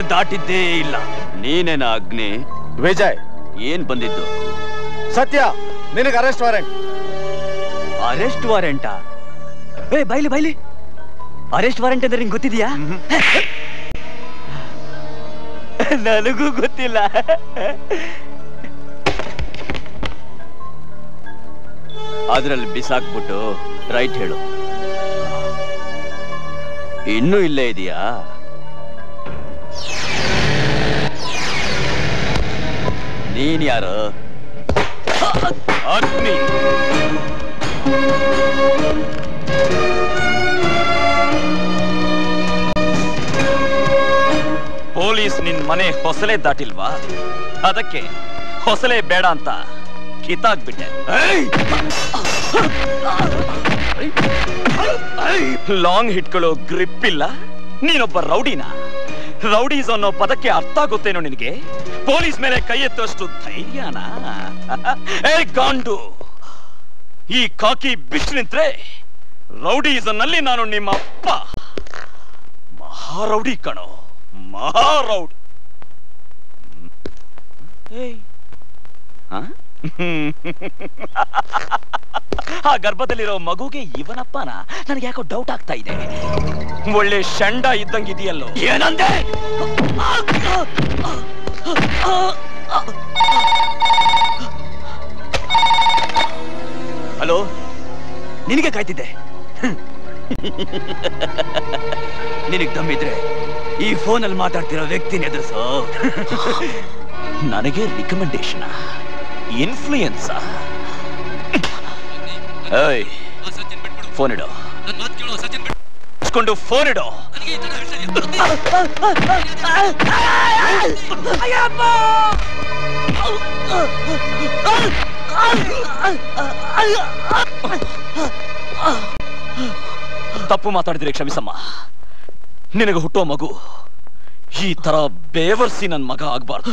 ದಾಟಿದ್ದೇ ಇಲ್ಲ ನೀನೇನ ಅಗ್ನಿ ವಿಜಯ್ ಏನ್ ಬಂದಿದ್ದು ಸತ್ಯ ನಿನಗೆ ಅರೆಸ್ಟ್ ವಾರೆಂಟ್ ಅರೆಸ್ಟ್ ವಾರೆಂಟಾ ಏ ಬೈಲಿ ಬೈಲಿ ಅರೆಸ್ಟ್ ವಾರೆಂಟ್ ಅಂದ್ರೆ ನಿಂಗೆ ಗೊತ್ತಿದ್ಯಾ ನನಗೂ ಗೊತ್ತಿಲ್ಲ ಅದ್ರಲ್ಲಿ ಬಿಸಾಕ್ಬಿಟ್ಟು ರೈಟ್ ಹೇಳು ಇನ್ನೂ ಇಲ್ಲೇ ಇದೆಯಾ ನೀನ್ ಯಾರು ಅಗ್ನಿ ಪೊಲೀಸ್ ನಿನ್ ಮನೆ ಹೊಸಲೇ ದಾಟಿಲ್ವಾ ಅದಕ್ಕೆ ಹೊಸಲೇ ಬೇಡ ಅಂತ ಕಿತ್ತಾಕ್ಬಿಟ್ಟೆ ಲಾಂಗ್ ಹಿಟ್ಗಳು ಗ್ರಿಪ್ ಇಲ್ಲ ನೀನೊಬ್ಬ ರೌಡಿನ ರೌಡೀಸ್ ಅನ್ನೋ ಪದಕ್ಕೆ ಅರ್ಥ ಗೊತ್ತೇನೋ ನಿನಗೆ ಪೊಲೀಸ್ ಮೇಲೆ ಕೈ ಎತ್ತುವಷ್ಟು ಧೈರ್ಯನಾ ಏ ಗಾಂಡು ಈ ಕಾಕಿ ಬಿಚ್ಚು ನಿಂತ್ರೆ ರೌಡೀಸನ್ನಲ್ಲಿ ನಾನು ನಿಮ್ಮ ಅಪ್ಪ ಮಹಾರೌಡಿ ಕಣೋ ಮಹಾರೌಡಿ ಏಯ್. ಆ? ಆ ಗರ್ಭದಲ್ಲಿರೋ ಮಗುಗೆ ಇವನಪ್ಪನ ನನಗೆ ಯಾಕೋ ಡೌಟ್ ಆಗ್ತಾ ಇದೆ ಒಳ್ಳೆ ಶಂಡ ಇದ್ದಂಗಿದೆಯಲ್ಲೋ ಏನಂದೆ ಹಲೋ ನಿನಗೆ ಕಾಯ್ತಿದ್ದೆ ನಿನಗ್ ದಮ್ಮಿದ್ರೆ ಈ ಫೋನಲ್ಲಿ ಮಾತಾಡ್ತಿರೋ ವ್ಯಕ್ತಿನ ಎದುರಿಸೋ ನನಗೆ ರಿಕಮೆಂಡೇಶನ್ ಇನ್ಫ್ಲೂಯೆನ್ಸ್ ಏಯ್ ಫೋನ್ ಇಡು ಇಸ್ಕೊಂಡು ಫೋನ್ ಇಡು ತಪ್ಪು ಮಾತಾಡಿದ್ರೆ ಕ್ಷಮಿಸಮ್ಮ ನಿನಗೆ ಹುಟ್ಟೋ ಮಗು ಈ ತರ ಬೇವರ್ಸಿ ನನ್ ಮಗ ಆಗ್ಬಾರ್ದು